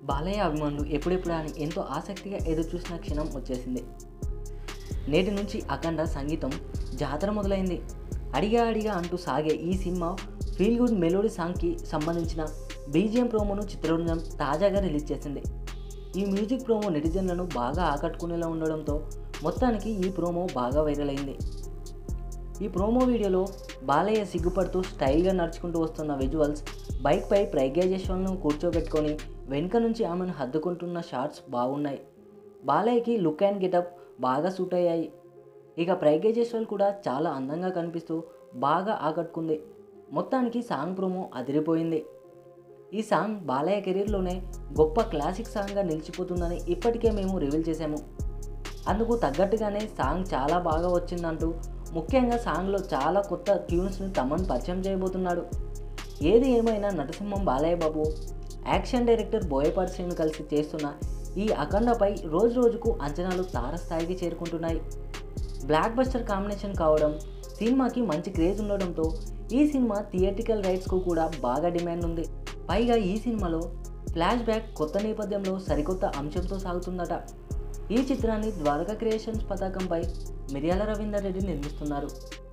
బాలయ్య అభిమానులు ఎప్పుడెప్పుడు అని ఎంతో ఆసక్తిగా ఎదురు చూసిన క్షణం వచ్చేసింది నేటి నుంచి అఖండ సంగీతం జాతర మొదలైంది అడిగా అడిగా అంటూ సాగే ఈ సినిమా ఫీల్ గుడ్ మెలోడీ సాంగ్కి సంబంధించిన బీజిఎం ప్రోమోను చిత్రబృందం తాజాగా రిలీజ్ చేసింది ఈ మ్యూజిక్ ప్రోమో నెటిజన్లను బాగా ఆకట్టుకునేలా ఉండడంతో మొత్తానికి ఈ ప్రోమో బాగా వైరల్ అయింది ఈ ప్రోమో వీడియోలో బాలయ్య సిగ్గుపడుతూ స్టైల్గా నడుచుకుంటూ వస్తున్న విజువల్స్ బైక్పై ప్రజ్ఞా జైస్వాల్ను కూర్చోబెట్టుకొని వెనుక నుంచి ఆమెను హద్దుకుంటున్న షార్ట్స్ బాగున్నాయి బాలయ్యకి లుక్ అండ్ గెటప్ బాగా సూట్ అయ్యాయి ఇక ప్రజ్ఞా జైస్వాల్ కూడా చాలా అందంగా కనిపిస్తూ బాగా ఆకట్టుకుంది మొత్తానికి సాంగ్ ప్రోమో అదిరిపోయింది ఈ సాంగ్ బాలయ్య కెరీర్లోనే గొప్ప క్లాసిక్ సాంగ్గా నిలిచిపోతుందని ఇప్పటికే మేము రివీల్ చేశాము అందుకు తగ్గట్టుగానే సాంగ్ చాలా బాగా వచ్చిందంటూ ముఖ్యంగా సాంగ్లో చాలా కొత్త ట్యూన్స్ని తమన్ పరిచయం చేయబోతున్నాడు ఏది ఏమైనా నరసింహం బాలయ్య బాబు యాక్షన్ డైరెక్టర్ బోయపాటి సింగ్ను కలిసి చేస్తున్న ఈ అఖండపై రోజు రోజుకు అంచనాలు తారస్థాయికి చేరుకుంటున్నాయి బ్లాక్ బస్టర్ కాంబినేషన్ కావడం సినిమాకి మంచి క్రేజ్ ఉండడంతో ఈ సినిమా థియేట్రికల్ రైట్స్కు కూడా బాగా డిమాండ్ ఉంది పైగా ఈ సినిమాలో ఫ్లాష్ బ్యాక్ కొత్త నేపథ్యంలో సరికొత్త అంశంతో సాగుతుందట ఈ చిత్రాన్ని ద్వారకా క్రియేషన్స్ పతాకంపై మిర్యాల రవీందర్ రెడ్డి నిర్మిస్తున్నారు